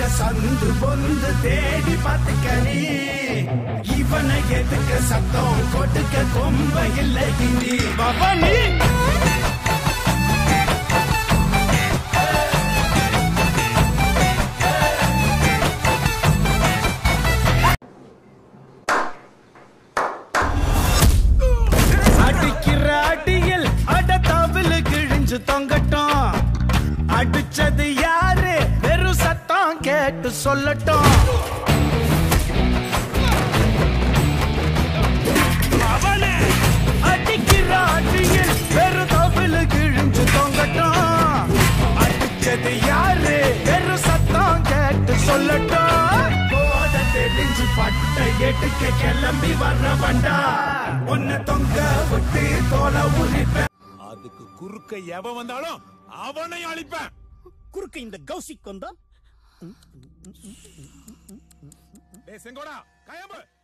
சந்து பொந்து தேடி பார்த்துக்க நீ இவனை எதுக்க சத்தம் கொடுக்க கொம்ப இல்லை நீ பவனி அடிக்கிற அடியில் அட தவிழு கிழிஞ்சு தொங்கட்டும் அடிச்சது யாரு வெறும் சத்தம் கேட்டு சொல்லட்டும் அவனே அடிக்கிற அடியில் வெறும் தவிழு கிழிஞ்சு தொங்கட்டும் அடிச்சது யாரு வெறும் சத்தம் கேட்டு சொல்லட்டும் போத தெரிஞ்சு பட்ட எட்டுக்க கிளம்பி வர்ற வண்டா உன்னை தொங்க விட்டு தோலை உரிப்பேன் அதுக்கு குறுக்க எவன் வந்தாலும் அவனை அழிப்பேன் குறுக்க இந்த கௌசிக் வந்தா டேய் செங்கோடா கயம்பு